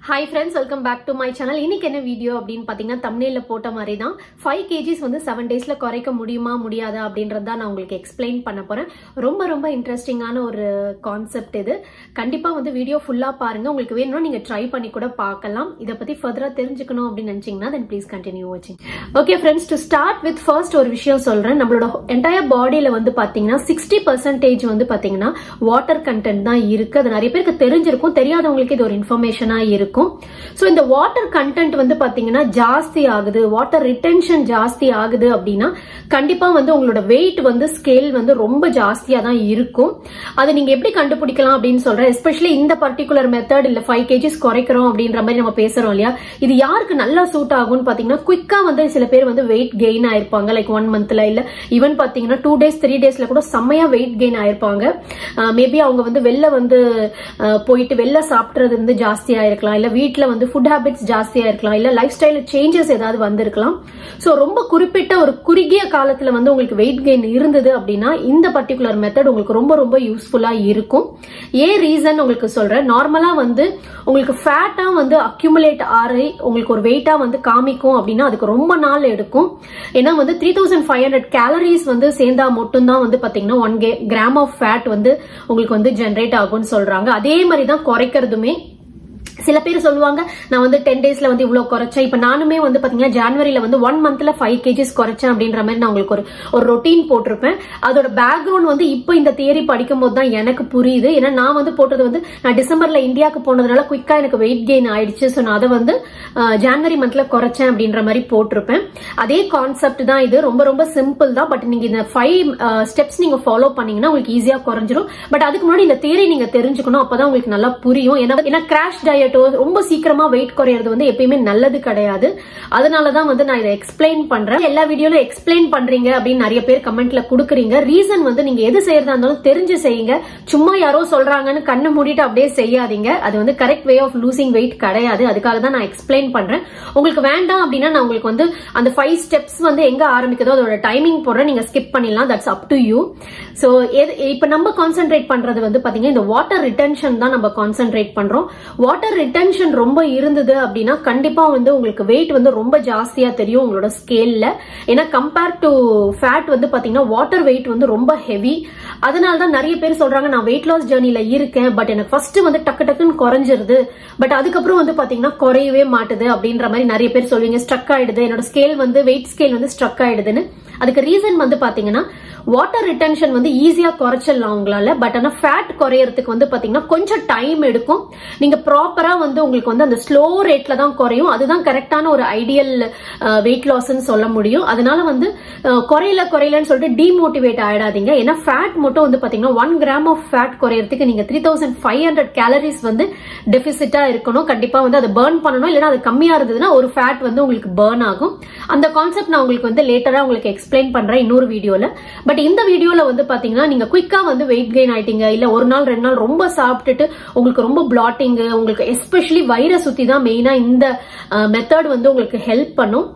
hi friends welcome back to my channel இன்னைக்கு என்ன video அப்படின்னு பார்த்தீங்கன்னா தமிழில் போட்ட மாதிரி தான் ஃபைவ் கேஜிஸ் வந்து செவன் டேஸில் குறைக்க முடியுமா முடியாதா அப்படின்றது தான் நான் உங்களுக்கு எக்ஸ்பிளைன் பண்ண போகிறேன் ரொம்ப ரொம்ப இன்ட்ரெஸ்டிங்கான ஒரு கான்செப்ட் இது கண்டிப்பாக வந்து வீடியோ ஃபுல்லாக பாருங்கள் உங்களுக்கு வேணும்னா நீங்கள் ட்ரை பண்ணி கூட பார்க்கலாம் இதை பற்றி ஃபர்தராக தெரிஞ்சுக்கணும் அப்படின்னு நினச்சிங்கன்னா தென் ப்ளீஸ் கண்டினியூ வாட்சிங் okay friends to start with first ஒரு விஷயம் சொல்கிறேன் நம்மளோட என்டையர் பாடியில் வந்து பார்த்தீங்கன்னா சிக்ஸ்டி பர்சன்டேஜ் வந்து பார்த்தீங்கன்னா வாட்டர் கண்டென்ட் தான் இருக்குது அது நிறைய பேருக்கு தெரிஞ்சிருக்கும் தெரியாதவங்களுக்கு இது ஒரு இன்ஃபர்மேஷனாக இருக்கும் இருக்கும் ஸோ இந்த வாட்டர் கண்டென்ட் வந்து பாத்தீங்கன்னா ஜாஸ்தி ஆகுது வாட்டர் ரிட்டென்ஷன் ஜாஸ்தி ஆகுது அப்படின்னா கண்டிப்பா வந்து உங்களோட வெயிட் வந்து ஸ்கேல் வந்து ரொம்ப ஜாஸ்தியா தான் இருக்கும் அதை நீங்க எப்படி கண்டுபிடிக்கலாம் அப்படின்னு சொல்றேன் எஸ்பெஷலி இந்த பர்டிகுலர் மெத்தட் இல்ல ஃபைவ் கேஜிஸ் குறைக்கிறோம் அப்படின்ற மாதிரி நம்ம பேசுறோம் இல்லையா இது யாருக்கு நல்லா சூட் ஆகும்னு பாத்தீங்கன்னா குயிக்கா வந்து சில பேர் வந்து வெயிட் கெயின் ஆயிருப்பாங்க லைக் ஒன் மந்த்ல இல்ல ஈவன் பாத்தீங்கன்னா டூ டேஸ் த்ரீ டேஸ்ல கூட செம்மையா வெயிட் கெயின் ஆயிருப்பாங்க மேபி அவங்க வந்து வெளில வந்து போயிட்டு வெளில சாப்பிட்றது வந்து ஜாஸ்தியா இருக்கலாம் இல்ல வீட்டுல வந்து ஃபுட் ஹேபிட்ஸ் ஜாஸ்தியா இருக்கலாம் இல்ல லைஃப் ஸ்டைல சேஞ்சஸ் ஏதாவது வந்திருக்கலாம் சோ ரொம்ப குறிப்பிட்ட ஒரு குறுகிய காலத்துல வந்து உங்களுக்கு வெயிட் கெயின் இருந்தது அப்படின்னா இந்த பர்டிகுலர் மெத்தட் உங்களுக்கு ரொம்ப ரொம்ப யூஸ்ஃபுல்லா இருக்கும் ஏன் ரீசன் உங்களுக்கு சொல்றேன் நார்மலா வந்து உங்களுக்கு ஃபேட்டா வந்து அக்யூமுலேட் ஆறி உங்களுக்கு ஒரு வெயிட்டா வந்து காமிக்கும் அப்படின்னா அதுக்கு ரொம்ப நாள் எடுக்கும் ஏன்னா வந்து three thousand five hundred calories வந்து சேர்ந்தா மட்டும்தான் வந்து பாத்தீங்கன்னா ஒன் கிராம் ஆஃப் ஃபேட் வந்து உங்களுக்கு வந்து ஜென்ரேட் ஆகும்னு சொல்றாங்க அதே மாதிரி தான் குறைக்கிறதுமே சில பேர் சொல்லுவாங்க நான் வந்து டென் டேஸ்ல வந்து இவ்வளவு குறைச்சேன் இப்ப நானுமே வந்து பாத்தீங்கன்னா ஜான்வரியில வந்து ஒன் மந்த்ல ஃபைவ் கேஜிஸ் குறைச்சேன் அப்படின்ற மாதிரி நான் உங்களுக்கு ஒரு ஒரு ரொட்டீன் போட்டிருப்பேன் அதோட பேக்ரவுண்ட் வந்து இப்போ இந்த தியரி படிக்கும் போது தான் எனக்கு புரியுது ஏன்னா நான் வந்து போட்டது வந்து நான் டிசம்பர்ல இந்தியாவுக்கு போனதுனால குயிக்கா எனக்கு வெயிட் கெயின் ஆயிடுச்சு ஸோ நான் அதை வந்து ஜான்வரி மந்த்ல குறைச்சேன் அப்படின்ற மாதிரி போட்டிருப்பேன் அதே கான்செப்ட் தான் இது ரொம்ப ரொம்ப சிம்பிள் தான் பட் நீங்க இந்த ஃபைவ் ஸ்டெப்ஸ் நீங்க ஃபாலோ பண்ணீங்கன்னா உங்களுக்கு ஈஸியா குறைஞ்சிரும் பட் அதுக்கு முன்னாடி இந்த தியரி நீங்க தெரிஞ்சுக்கணும் அப்பதான் உங்களுக்கு நல்லா புரியும் ஏன்னா கிராஷ் டயட் டயட்டோ ரொம்ப சீக்கிரமா வெயிட் குறையிறது வந்து எப்பயுமே நல்லது கிடையாது அதனாலதான் வந்து நான் இதை எக்ஸ்பிளைன் பண்றேன் எல்லா வீடியோல எக்ஸ்பிளைன் பண்றீங்க அப்படின்னு நிறைய பேர் கமெண்ட்ல கொடுக்குறீங்க ரீசன் வந்து நீங்க எது செய்யறதா இருந்தாலும் தெரிஞ்சு செய்யுங்க சும்மா யாரோ சொல்றாங்கன்னு கண்ணு மூடிட்டு அப்படியே செய்யாதீங்க அது வந்து correct way of losing weight கிடையாது அதுக்காக தான் நான் எக்ஸ்பிளைன் பண்றேன் உங்களுக்கு வேண்டாம் அப்படின்னா நான் உங்களுக்கு வந்து அந்த ஃபைவ் ஸ்டெப்ஸ் வந்து எங்க ஆரம்பிக்குதோ அதோட டைமிங் போடுறேன் நீங்க ஸ்கிப் பண்ணிடலாம் that's up to you so இப்ப நம்ம கான்சென்ட்ரேட் பண்றது வந்து பாத்தீங்கன்னா இந்த வாட்டர் ரிட்டன்ஷன் தான் நம்ம கான்சென்ட்ரேட் பண்றோம் வாட்டர் ரிட்டன்ஷன் ரொம்ப இருந்தது அப்படின்னா கண்டிப்பா வந்து உங்களுக்கு வெயிட் வந்து ரொம்ப ஜாஸ்தியா தெரியும் உங்களோட ஸ்கேல்ல ஏன்னா கம்பேர் டு ஃபேட் வந்து பாத்தீங்கன்னா வாட்டர் வெயிட் வந்து ரொம்ப ஹெவி அதனால தான் நிறைய பேர் சொல்றாங்க நான் வெயிட் லாஸ் ஜேர்னில இருக்கேன் பட் எனக்கு ஃபர்ஸ்ட் வந்து டக்கு டக்குன்னு குறைஞ்சிருது பட் அதுக்கப்புறம் வந்து பாத்தீங்கன்னா குறையவே மாட்டுது அப்படின்ற மாதிரி நிறைய பேர் சொல்லுவீங்க ஸ்ட்ரக் ஆயிடுது என்னோட ஸ்கேல் வந்து வெயிட் ஸ்கேல் வந்து ஸ்ட்ரக் ஆயிடுதுன்னு அதுக்கு ரீசன் வந்து பாத்தீங்கன்னா வாட்டர் ரிட்டன்ஷன் வந்து ஈஸியா குறைச்சிடலாம் உங்களால பட் ஆனா ஃபேட் குறையறதுக்கு வந்து பாத்தீங்கன்னா கொஞ்சம் டைம் எடுக்கும் நீங்க ப்ராப்பரா வந்து உங்களுக்கு வந்து அந்த ஸ்லோ ரேட்ல தான் குறையும் அதுதான் கரெக்டான ஒரு ஐடியல் வெயிட் லாஸ்ன்னு சொல்ல முடியும் அதனால வந்து குறையல குறையலன்னு சொல்லிட்டு டிமோட்டிவேட் ஆயிடாதீங்க ஏன்னா ஃபேட் மட்டும் வந்து பாத்தீங்கன்னா ஒன் கிராம் ஆஃப் ஃபேட் குறையறதுக்கு நீங்க three thousand five hundred calories வந்து டெபிசிட்டா இருக்கணும் கண்டிப்பா வந்து அதை பேர்ன் பண்ணணும் இல்லைன்னா அது கம்மியா இருந்ததுன்னா ஒரு ஃபேட் வந்து உங்களுக்கு பேர்ன் ஆகும் அந்த கான்செப்ட் நான் உங்களுக்கு வந்து லேட்டரா உங்களுக்கு எக்ஸ்பிளைன் பண்றேன் இன்னொரு வீடியோல பட் இந்த வீடியோல வந்து பாத்தீங்கன்னா நீங்க குயிக்கா வந்து வெயிட் கெயின் ஆயிட்டீங்க இல்ல ஒரு நாள் ரெண்டு நாள் ரொம்ப சாப்பிட்டுட்டு உங்களுக்கு ரொம்ப பிளாட்டிங் உங்களுக்கு எஸ்பெஷலி வயிறை சுத்தி தான் மெயினா இந்த மெத்தட் வந்து உங்களுக்கு ஹெல்ப் பண்ணும்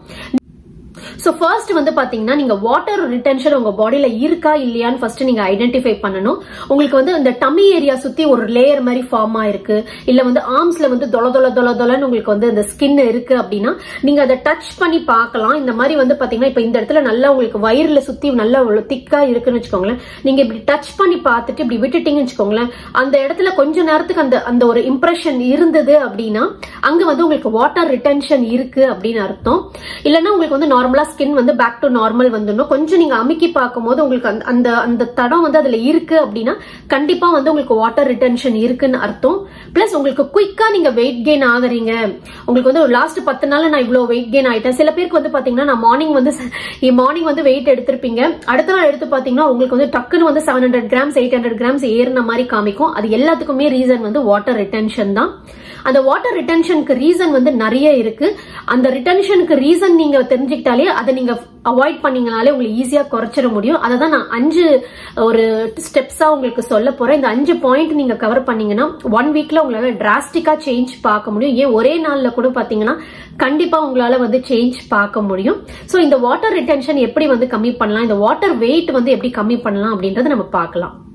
ஸோ ஃபர்ஸ்ட் வந்து பாத்தீங்கன்னா நீங்க வாட்டர் ரிட்டென்ஷன் உங்க பாடியில இருக்கா இல்லையான்னு ஃபர்ஸ்ட் நீங்க ஐடென்டிஃபை பண்ணணும் உங்களுக்கு வந்து இந்த டம்மி ஏரியா சுத்தி ஒரு லேயர் மாதிரி ஃபார்ம் ஆயிருக்கு இல்ல வந்து ஆர்ம்ஸ்ல வந்து தொல தொல தொல தொலன்னு உங்களுக்கு வந்து இந்த ஸ்கின் இருக்கு அப்படின்னா நீங்க அதை டச் பண்ணி பார்க்கலாம் இந்த மாதிரி வந்து பாத்தீங்கன்னா இப்ப இந்த இடத்துல நல்லா உங்களுக்கு வயிறுல சுத்தி நல்லா திக்கா இருக்குன்னு வச்சுக்கோங்களேன் நீங்க இப்படி டச் பண்ணி பார்த்துட்டு இப்படி விட்டுட்டீங்கன்னு வச்சுக்கோங்களேன் அந்த இடத்துல கொஞ்ச நேரத்துக்கு அந்த அந்த ஒரு இம்ப்ரெஷன் இருந்தது அப்படின்னா அங்க வந்து உங்களுக்கு வாட்டர் ரிட்டென்ஷன் இருக்கு அப்படின்னு அர்த்தம் இல்லைன்னா உங்களுக்கு வந்து நார்மலா ஸ்கின் வந்து பேக் டு நார்மல் வந்துடணும் கொஞ்சம் நீங்க அமுக்கி பார்க்கும்போது உங்களுக்கு அந்த அந்த தடம் வந்து அதுல இருக்கு அப்படின்னா கண்டிப்பா வந்து உங்களுக்கு வாட்டர் ரிட்டென்ஷன் இருக்குன்னு அர்த்தம் பிளஸ் உங்களுக்கு குயிக்கா நீங்க வெயிட் கெயின் ஆகுறீங்க உங்களுக்கு வந்து லாஸ்ட் பத்து நாள் நான் இவ்வளவு வெயிட் கெயின் ஆயிட்டேன் சில பேருக்கு வந்து பாத்தீங்கன்னா நான் மார்னிங் வந்து மார்னிங் வந்து வெயிட் எடுத்திருப்பீங்க அடுத்த நாள் எடுத்து பாத்தீங்கன்னா உங்களுக்கு வந்து டக்குன்னு வந்து seven hundred grams eight hundred grams ஏறின மாதிரி காமிக்கும் அது எல்லாத்துக்குமே ரீசன் வந்து வாட்டர் ரிட்டென்ஷன் தான் அந்த வாட்டர் ரிட்டென்ஷனுக்கு ரீசன் வந்து நிறைய இருக்கு அந்த ரிட்டென்ஷனுக்கு ரீசன் நீங்க தெரிஞ்சுக்கிட்டாலே அதை நீங்க அவாய்ட் பண்ணீங்கனாலே உங்களுக்கு ஈஸியா குறைச்சிட முடியும் அதை தான் நான் அஞ்சு ஒரு ஸ்டெப்ஸா உங்களுக்கு சொல்ல போறேன் இந்த அஞ்சு பாயிண்ட் நீங்க கவர் பண்ணீங்கன்னா ஒன் வீக்ல உங்களால டிராஸ்டிக்கா சேஞ்ச் பார்க்க முடியும் ஏன் ஒரே நாள்ல கூட பாத்தீங்கன்னா கண்டிப்பா உங்களால வந்து சேஞ்ச் பார்க்க முடியும் சோ இந்த வாட்டர் ரிட்டென்ஷன் எப்படி வந்து கம்மி பண்ணலாம் இந்த வாட்டர் வெயிட் வந்து எப்படி கம்மி பண்ணலாம் அப்படின்றத நம்ம பார்க்கலாம்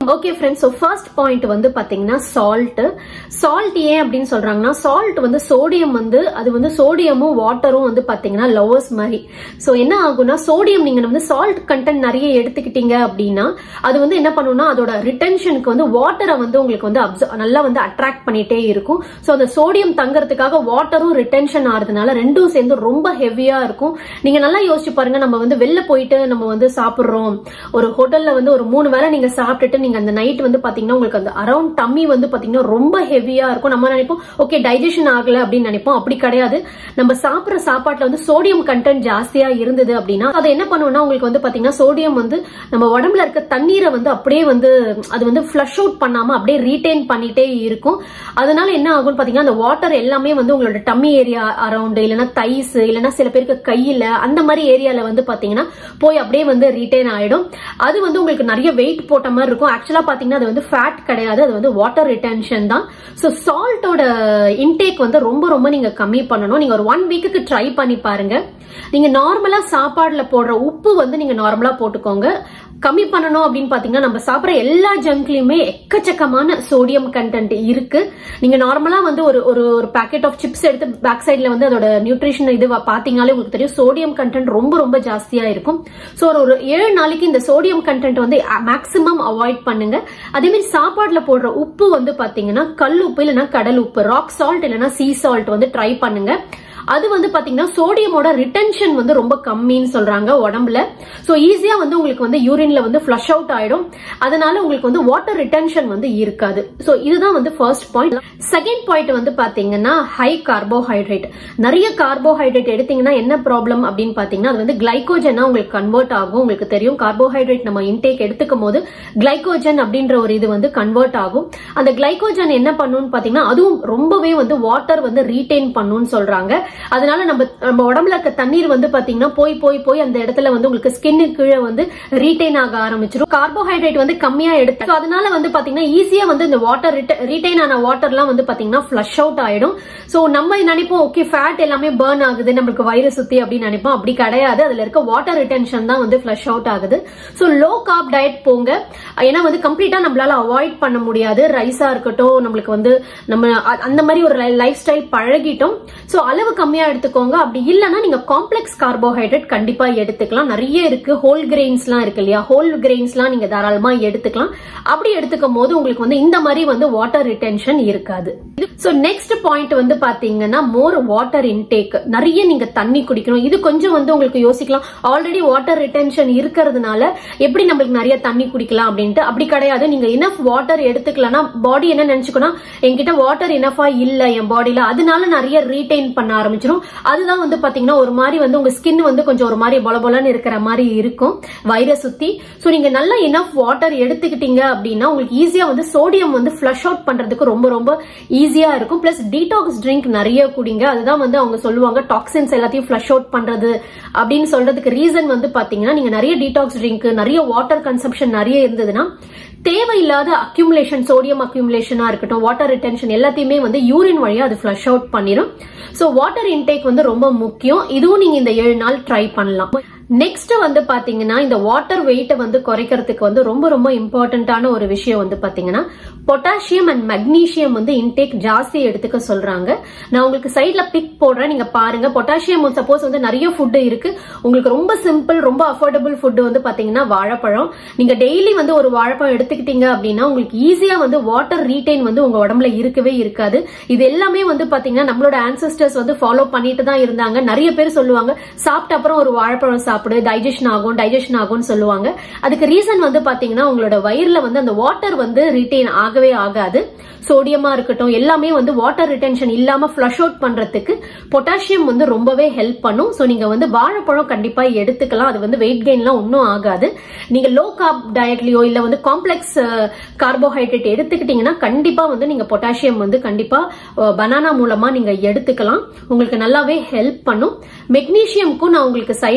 okay friends so first point வந்து பாத்தீங்கன்னா சால்ட் சால்ட் ஏன் அப்படின்னு சொல்றாங்கன்னா சால்ட் வந்து சோடியம் வந்து அது வந்து சோடியமும் வாட்டரும் வந்து பாத்தீங்கன்னா லவர்ஸ் மாதிரி ஸோ என்ன ஆகும்னா சோடியம் நீங்க வந்து சால்ட் கண்டென்ட் நிறைய எடுத்துக்கிட்டீங்க அப்படின்னா அது வந்து என்ன பண்ணும்னா அதோட ரிட்டென்ஷனுக்கு வந்து வாட்டரை வந்து உங்களுக்கு வந்து அப்சர்வ் நல்லா வந்து அட்ராக்ட் பண்ணிட்டே இருக்கும் ஸோ அந்த சோடியம் தங்கறதுக்காக வாட்டரும் ரிட்டென்ஷன் ஆறதுனால ரெண்டும் சேர்ந்து ரொம்ப ஹெவியா இருக்கும் நீங்க நல்லா யோசிச்சு பாருங்க நம்ம வந்து வெளில போயிட்டு நம்ம வந்து சாப்பிடுறோம் ஒரு ஹோட்டல்ல வந்து ஒரு மூணு வேளை நீங்க சாப்பிட்டுட்டு நீங்க அந்த நைட் வந்து பாத்தீங்கன்னா உங்களுக்கு அந்த அரௌண்ட் டம்மி வந்து பாத்தீங்கன்னா ரொம்ப ஹெவியா இருக்கும் நம்ம நினைப்போம் ஓகே டைஜஷன் ஆகல அப்படின்னு நினைப்போம் அப்படி கிடையாது நம்ம சாப்பிடுற சாப்பாட்டுல வந்து சோடியம் கண்டென்ட் ஜாஸ்தியா இருந்தது அப்படின்னா அதை என்ன பண்ணுவோம்னா உங்களுக்கு வந்து பாத்தீங்கன்னா சோடியம் வந்து நம்ம உடம்புல இருக்க தண்ணீரை வந்து அப்படியே வந்து அது வந்து ஃபிளஷ் அவுட் பண்ணாம அப்படியே ரீடைன் பண்ணிட்டே இருக்கும் அதனால என்ன ஆகும்னு பாத்தீங்கன்னா அந்த வாட்டர் எல்லாமே வந்து உங்களோட டம்மி ஏரியா அரௌண்ட் இல்லைன்னா தைஸ் இல்லைன்னா சில பேருக்கு கையில அந்த மாதிரி ஏரியால வந்து பாத்தீங்கன்னா போய் அப்படியே வந்து ரீடைன் ஆயிடும் அது வந்து உங்களுக்கு நிறைய வெயிட் போட்ட மாதிரி இருக்கும் ஆக்சுவலா பாத்தீங்கன்னா அது வந்து ஃபேட் கிடையாது அது வந்து வாட்டர் ரிட்டன்ஷன் தான் ஸோ சால்ட்டோட இன்டேக் வந்து ரொம்ப ரொம்ப நீங்க கம்மி பண்ணணும் நீங்க ஒரு ஒன் வீக்குக்கு ட்ரை பண்ணி பாருங்க நீங்க நார்மலா சாப்பாடுல போடுற உப்பு வந்து நீங்க நார்மலா போட்டுக்கோங்க கம்மி பண்ணணும் அப்படின்னு பாத்தீங்கன்னா நம்ம சாப்பிடுற எல்லா ஜங்க்லயுமே எக்கச்சக்கமான சோடியம் கண்டென்ட் இருக்கு நீங்க நார்மலா வந்து ஒரு ஒரு ஒரு பேக்கெட் ஆஃப் சிப்ஸ் எடுத்து பேக் சைட்ல வந்து அதோட நியூட்ரிஷன் இது பாத்தீங்கன்னாலே உங்களுக்கு தெரியும் சோடியம் கண்டென்ட் ரொம்ப ரொம்ப ஜாஸ்தியா இருக்கும் ஸோ ஒரு ஒரு ஏழு நாளைக்கு இந்த சோடியம் கண்டென்ட் வந்து மேக்சிமம் அவாய்ட் பண்ணுங்க அதே மாதிரி சாப்பாடுல போடுற உப்பு வந்து பாத்தீங்கன்னா கல் உப்பு இல்லைன்னா கடல் உப்பு ராக் சால்ட் இல்லைன்னா சீ சால்ட் வந்து ட்ரை பண்ணுங்க அது வந்து பாத்தீங்கன்னா சோடியமோட ரிட்டன்ஷன் வந்து ரொம்ப கம்மின்னு சொல்றாங்க உடம்புல சோ ஈஸியா வந்து உங்களுக்கு வந்து யூரின்ல வந்து ஃபிளஷ் அவுட் ஆயிடும் அதனால உங்களுக்கு வந்து வாட்டர் ரிட்டன்ஷன் வந்து இருக்காது சோ இதுதான் வந்து ஃபர்ஸ்ட் பாயிண்ட் செகண்ட் பாயிண்ட் வந்து பாத்தீங்கன்னா ஹை கார்போஹைட்ரேட் நிறைய கார்போஹைட்ரேட் எடுத்தீங்கன்னா என்ன ப்ராப்ளம் அப்படின்னு பாத்தீங்கன்னா அது வந்து கிளைகோஜனா உங்களுக்கு கன்வெர்ட் ஆகும் உங்களுக்கு தெரியும் கார்போஹைட்ரேட் நம்ம இன்டேக் எடுத்துக்கும் போது கிளைகோஜன் அப்படின்ற ஒரு இது வந்து கன்வெர்ட் ஆகும் அந்த கிளைகோஜன் என்ன பண்ணுன்னு பாத்தீங்கன்னா அதுவும் ரொம்பவே வந்து வாட்டர் வந்து ரீடைன் பண்ணுன்னு சொல்றாங்க அதனால நம்ம நம்ம உடம்புல இருக்க தண்ணீர் வந்து பாத்தீங்கன்னா போய் போய் போய் அந்த இடத்துல வந்து உங்களுக்கு ஸ்கின்னு கீழே வந்து ரீடைன் ஆக ஆரம்பிச்சிடும் கார்போஹைட்ரேட் வந்து கம்மியா எடுத்து So, அதனால வந்து பாத்தீங்கன்னா ஈஸியா வந்து இந்த வாட்டர் ரீடைன் ஆன வாட்டர்லாம் வந்து பாத்தீங்கன்னா ஃபிளஷ் அவுட் ஆயிடும் சோ நம்ம நினைப்போம் ஓகே ஃபேட் எல்லாமே பர்ன் ஆகுது நம்மளுக்கு வயிறு சுத்தி அப்படின்னு நினைப்போம் அப்படி கிடையாது அதுல இருக்க வாட்டர் ரிட்டன்ஷன் தான் வந்து ஃபிளஷ் அவுட் ஆகுது சோ லோ கார்ப் டயட் போங்க ஏன்னா வந்து கம்ப்ளீட்டா நம்மளால அவாய்ட் பண்ண முடியாது ரைஸா இருக்கட்டும் நம்மளுக்கு வந்து நம்ம அ- அந்த மாதிரி ஒரு லைஃப் ஸ்டைல் பழகிட்டோம் சோ அளவு கம்மியா எடுத்துக்கோங்க அப்படி இல்லைன்னா நீங்க காம்ப்ளெக்ஸ் கார்போஹைட்ரேட் கண்டிப்பா எடுத்துக்கலாம் நிறைய இருக்கு ஹோல் கிரெயின்ஸ்லாம் இருக்கு இல்லையா ஹோல் கிரெயின்ஸ்லாம் நீங்க தாராளமா எடுத்துக்கலாம் அப்படி எடுத்துக்கும் போது உங்களுக்கு வந்து இந்த மாதிரி வந்து வாட்டர் ரிட்டென்ஷன் இருக்காது சோ நெக்ஸ்ட் பாயிண்ட் வந்து பாத்தீங்கன்னா மோர் வாட்டர் இன்டேக் நிறைய நீங்க தண்ணி குடிக்கணும் இது கொஞ்சம் வந்து உங்களுக்கு யோசிக்கலாம் ஆல்ரெடி வாட்டர் ரிட்டென்ஷன் இருக்கிறதுனால எப்படி நம்மளுக்கு நிறைய தண்ணி குடிக்கலாம் அப்படின்ட்டு அப்படி கிடையாது நீங்க இனஃப் வாட்டர் எடுத்துக்கலன்னா பாடி என்ன நினைச்சுக்கணும் என்கிட்ட வாட்டர் இனஃபா இல்ல என் பாடியில அதனால நிறைய ரீடைன் பண்ண ஆரம்பிச்சிடும் அதுதான் வந்து பாத்தீங்கன்னா ஒரு மாதிரி வந்து உங்க ஸ்கின் வந்து கொஞ்சம் ஒரு மாதிரி பொல பொலன்னு இருக்கிற மாதிரி இருக்கும் வயிறை சுத்தி சோ நீங்க நல்லா இனஃப் வாட்டர் எடுத்துக்கிட்டீங்க அப்படின்னா உங்களுக்கு ஈஸியா வந்து சோடியம் வந்து ஃபிளஷ் அவுட் பண்றதுக்கு ரொம்ப ரொம்ப ஈஸியா இருக்கும் பிளஸ் டீடாக்ஸ் ட்ரிங்க் நிறைய குடிங்க அதுதான் வந்து அவங்க சொல்லுவாங்க டாக்ஸின்ஸ் எல்லாத்தையும் ஃபிளஷ் அவுட் பண்றது அப்படின்னு சொல்றதுக்கு ரீசன் வந்து பாத்தீங்கன்னா நீங்க நிறைய டீடாக்ஸ் ட்ரிங்க் நிறைய வாட்டர் கன்சப்ஷன் நிறைய இருந்ததுன்னா தேவையில்லாத அக்யூமுலேஷன் சோடியம் அக்யூமுலேஷனா இருக்கட்டும் வாட்டர் ரிட்டென்ஷன் எல்லாத்தையுமே வந்து யூரின் வழியா அது ஃபிளஷ் அவுட் பண்ணிடும் சோ வாட்டர் இன்டேக் வந்து ரொம்ப முக்கியம் இதுவும் நீங்க இந்த ஏழு நாள் ட்ரை பண்ணலாம் நெக்ஸ்ட் வந்து பாத்தீங்கன்னா இந்த வாட்டர் வெயிட்டை வந்து குறைக்கிறதுக்கு வந்து ரொம்ப ரொம்ப இம்பார்ட்டன்டான ஒரு விஷயம் வந்து பாத்தீங்கன்னா பொட்டாசியம் அண்ட் மெக்னீசியம் வந்து இன்டேக் ஜாஸ்தி எடுத்துக்க சொல்றாங்க நான் உங்களுக்கு சைட்ல பிக் போடுறேன் நீங்க பாருங்க பொட்டாசியம் சப்போஸ் வந்து நிறைய ஃபுட் இருக்கு உங்களுக்கு ரொம்ப சிம்பிள் ரொம்ப அஃபோர்டபுள் ஃபுட் வந்து பாத்தீங்கன்னா வாழைப்பழம் நீங்க டெய்லி வந்து ஒரு வாழைப்பழம் எடுத்துக்கிட்டீங்க அப்படின்னா உங்களுக்கு ஈஸியா வந்து வாட்டர் ரீடைன் வந்து உங்க உடம்புல இருக்கவே இருக்காது இது எல்லாமே வந்து பாத்தீங்கன்னா நம்மளோட ஆன்சஸ்டர்ஸ் வந்து ஃபாலோ பண்ணிட்டு தான் இருந்தாங்க நிறைய பேர் சொல்லுவாங்க சாப்பிட்ட அப்புறம் ஒரு வாழைப்பழம் சாப்பிடு டைஜஷன் ஆகும் டைஜஷன் ஆகும்னு சொல்லுவாங்க அதுக்கு ரீசன் வந்து பாத்தீங்கன்னா உங்களோட வயிறுல வந்து அந்த வாட்டர் வந்து ரீடைன் ஆகவே ஆகாது சோடியமா இருக்கட்டும் எல்லாமே வந்து வாட்டர் ரிட்டென்ஷன் இல்லாம ஃபிளஷ் அவுட் பண்றதுக்கு பொட்டாசியம் வந்து ரொம்பவே ஹெல்ப் பண்ணும் சோ நீங்க வந்து வாழைப்பழம் கண்டிப்பா எடுத்துக்கலாம் அது வந்து வெயிட் கெயின்லாம் ஒன்றும் ஆகாது நீங்க லோ கார்ப் டயட்லயோ இல்ல வந்து காம்ப்ளெக்ஸ் கார்போஹைட்ரேட் எடுத்துக்கிட்டீங்கன்னா கண்டிப்பா வந்து நீங்க பொட்டாசியம் வந்து கண்டிப்பா பனானா மூலமா நீங்க எடுத்துக்கலாம் உங்களுக்கு நல்லாவே ஹெல்ப் பண்ணும் மெக்னீசியம்க்கும் நான் உங்களுக்கு சைட்ல வந்து உங்களுக்கு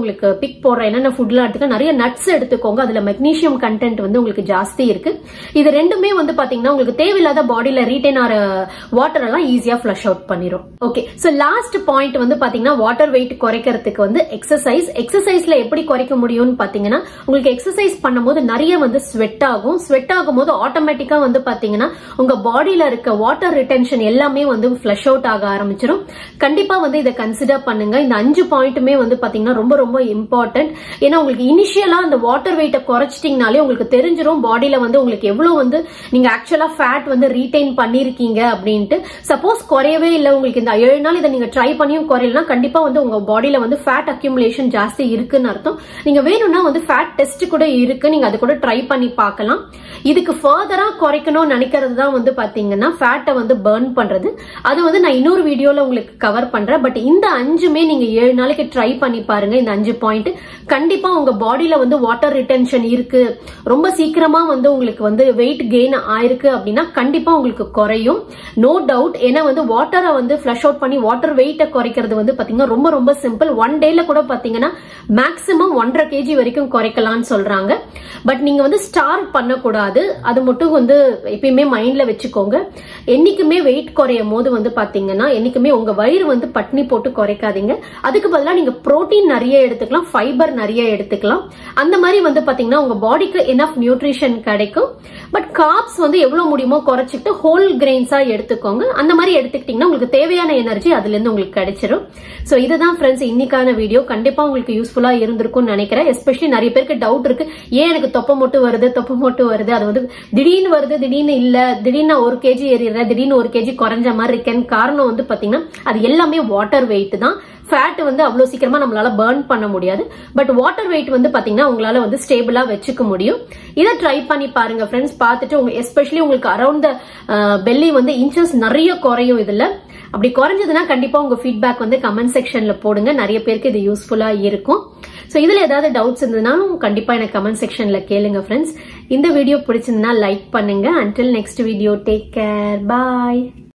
உங்களுக்கு பிக் போடுற என்னென்ன ஃபுட்லாம் எடுத்துக்க நிறைய நட்ஸ் எடுத்துக்கோங்க அதுல மெக்னீசியம் கண்டென்ட் வந்து உங்களுக்கு ஜாஸ்தி இருக்கு இது ரெண்டுமே வந்து பாத்தீங்கன்னா உங்களுக்கு தேவையில்லாத பாடியில ரீட்டைன் ஆகிற வாட்டர் எல்லாம் ஈஸியா ஃபிளஷ் அவுட் பண்ணிரும் ஓகே சோ லாஸ்ட் பாயிண்ட் வந்து பாத்தீங்கன்னா வாட்டர் வெயிட் குறைக்கிறதுக்கு வந்து எக்ஸசைஸ் எக்ஸசைஸ்ல எப்படி குறைக்க முடியும்னு பாத்தீங்கன்னா உங்களுக்கு எக்ஸசைஸ் பண்ணும்போது நிறைய வந்து ஸ்வெட் ஆகும் ஸ்வெட் ஆகும் போது ஆட்டோமேட்டிக்கா வந்து பாத்தீங்கன்னா உங்க பாடியில இருக்க வாட்டர் ரிட்டென்ஷன் எல்லாமே வந்து ஃபிளஷ் அவுட் ஆக ஆரம்பிச்சிடும் கண்டிப்பா வந்து இதை கன்சிடர் பண்ணுங்க இந்த அஞ்சு பாயிண்ட்டுமே வந்து பாத்தீங்கன்னா ரொம்ப ரொம்ப இம்பார்ட்டன்ட் ஏன்னா உங்களுக்கு இனிஷியலா அந்த வாட்டர் வெயிட்டை குறைச்சிட்டீங்கனாலே உங்களுக்கு தெரிஞ்சிரும் பாடியில வந்து உங்களுக்கு எவ்வளவு வந்து நீங்க ஆக்சுவலா ஃபேட் வந்து ரீடைன் பண்ணிருக்கீங்க அப்படின்ட்டு சப்போஸ் குறையவே இல்லை உங்களுக்கு இந்த ஏழு நாள் இதை நீங்க ட்ரை பண்ணியும் குறையலனா கண்டிப்பா வந்து உங்க பாடியில வந்து ஃபேட் அக்யூமுலேஷன் ஜாஸ்தி இருக்குன்னு அர்த்தம் நீங்க வேணும்னா வந்து ஃபேட் டெஸ்ட் கூட இருக்கு நீங்க அது கூட ட்ரை பண்ணி பார்க்கலாம் இதுக்கு ஃபர்தரா குறைக்கணும்னு நினைக்கிறது தான் வந்து பாத்தீங்கன்னா ஃபேட்டை வந்து பர்ன் பண்றது அது வந்து நான் இன்னொரு வீடியோல உங்களுக்கு கவர் பண்றேன் பட் இந்த அஞ்சுமே நீங்க ஏழு நாளைக்கு ட்ரை பண்ணி பாருங்க இந்த அஞ்சு பாயிண்ட் கண்டிப்பா உங்க பாடியில வந்து வாட்டர் ரிட்டென்ஷன் இருக்கு ரொம்ப சீக்கிரமா வந்து உங்களுக்கு வந்து வெயிட் கெயின் ஆயிருக்கு அப்படின்னா கண்டிப்பா உங்களுக்கு குறையும் நோ டவுட் ஏன்னா வந்து வாட்டரை வந்து ஃபிளஷ் அவுட் பண்ணி வாட்டர் வெயிட்டை குறைக்கிறது வந்து பாத்தீங்கன்னா ரொம்ப ரொம்ப சிம்பிள் ஒன் டேல கூட பாத்தீங்கன்னா மேக்சிமம் ஒன்றரை கேஜி வரைக்கும் குறைக்கலாம்னு சொல்றாங்க பட் நீங்க வந்து ஸ்டார்ட் பண்ணக்கூடாது அது மட்டும் வந்து எப்பயுமே மைண்ட்ல வச்சுக்கோங்க என்னைக்குமே வெயிட் குறையும் போது வந்து பாத்தீங்கன்னா என்னைக்குமே உங்க வயிறு வந்து பட்னி போட்டு குறைக்காதீங்க அதுக்கு பதிலாக நீங்க புரோட்டீன் நிறைய எடுத்துக்கலாம் ஃபைபர் நிறைய எடுத்துக்கலாம் அந்த மாதிரி வந்து பாத்தீங்கன்னா உங்க பாடிக்கு எனஃப் நியூட்ரிஷன் கிடைக்கும் பட் காப்ஸ் வந்து எவ்வளவு முடியுமோ குறைச்சிட்டு ஹோல் கிரெயின்ஸா எடுத்துக்கோங்க அந்த மாதிரி எடுத்துக்கிட்டீங்கன்னா உங்களுக்கு தேவையான எனர்ஜி அதுல இருந்து உங்களுக்கு கிடைச்சிரும் சோ இதுதான் ஃப்ரெண்ட்ஸ் இன்னைக்கான வீடியோ கண்டிப்பா உங்களுக்கு யூஸ்ஃபுல்லா இருந்திருக்கும்னு நினைக்கிறேன் எஸ்பெஷலி நிறைய பேருக்கு டவுட் இருக்கு ஏன் எனக்கு தொப்பை மட்டும் வருது தொப்பை மட்டும் வருது அது வந்து திடீர்னு வருது திடீர்னு இல்ல திடீர்னு ஒரு கேஜி ஏறிடுறேன் திடீர்னு ஒரு கேஜி குறைஞ்ச மாதிரி இருக்கேன்னு காரணம் வந்து பாத்தீங்கன்னா அது எல்லாமே வாட்டர் வெயிட் தான் ஃபேட் வந்து அவ்வளவு சீக்கிரமா நம்மளால பர்ன் பண்ண முடியாது பட் வாட்டர் வெயிட் வந்து பாத்தீங்கன்னா உங்களால வந்து ஸ்டேபிளா வச்சுக்க முடியும் இதை ட்ரை பண்ணி பாருங்க ஃப்ரெண்ட்ஸ் பார்த்துட்டு உங்க எஸ்பெஷலி உங்களுக்கு அரௌண்ட் த பெல்லி வந்து இன்ச்சஸ் நிறைய குறையும் இதுல அப்படி குறைஞ்சதுன்னா கண்டிப்பா உங்க ஃபீட்பேக் வந்து கமெண்ட் செக்ஷன்ல போடுங்க நிறைய பேருக்கு இது யூஸ்ஃபுல்லா இருக்கும் ஸோ இதுல ஏதாவது டவுட்ஸ் இருந்ததுனாலும் கண்டிப்பா எனக்கு கமெண்ட் செக்ஷன்ல கேளுங்க ஃப்ரெண்ட்ஸ் இந்த வீடியோ பிடிச்சிருந்தா லைக் பண்ணுங்க until next video take care பாய்